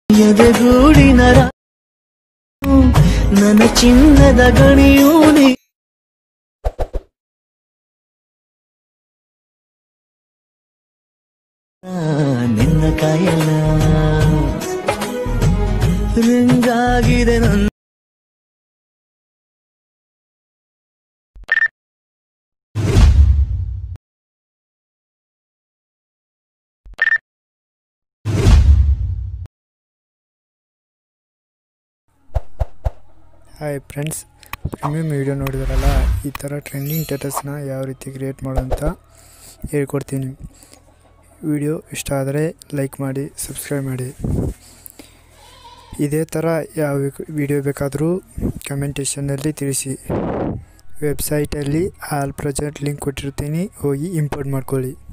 ಎದೆಗೂಡಿನ ರಾ- ನನ್ನ ಚಿನ್ನದ ಗಣಿಯೂ ನೀ ಆ, ನಿನ್ನ ಕಾಯಲ್ಲ ರಿಂಗಾಗಿದೆ ನನ್ನ ಹಾಯ್ ಫ್ರೆಂಡ್ಸ್ ಪ್ರೀಮಿಯಮ್ ವಿಡಿಯೋ ನೋಡಿದ್ರಲ್ಲ ಈ ಥರ ಟ್ರೆಂಡಿಂಗ್ ಸ್ಟೇಟಸ್ನ ಯಾವ ರೀತಿ ಕ್ರಿಯೇಟ್ ಮಾಡೋಂತ ಹೇಳ್ಕೊಡ್ತೀನಿ ವಿಡಿಯೋ ಇಷ್ಟ ಆದರೆ ಲೈಕ್ ಮಾಡಿ ಸಬ್ಸ್ಕ್ರೈಬ್ ಮಾಡಿ ಇದೇ ಥರ ಯಾವ ವಿಡಿಯೋ ಬೇಕಾದರೂ ಕಮೆಂಟೇಷನಲ್ಲಿ ತಿಳಿಸಿ ವೆಬ್ಸೈಟಲ್ಲಿ ಆಲ್ ಪ್ರಾಜೆಕ್ಟ್ ಲಿಂಕ್ ಕೊಟ್ಟಿರ್ತೀನಿ ಹೋಗಿ ಇಂಪೋರ್ಟ್ ಮಾಡ್ಕೊಳ್ಳಿ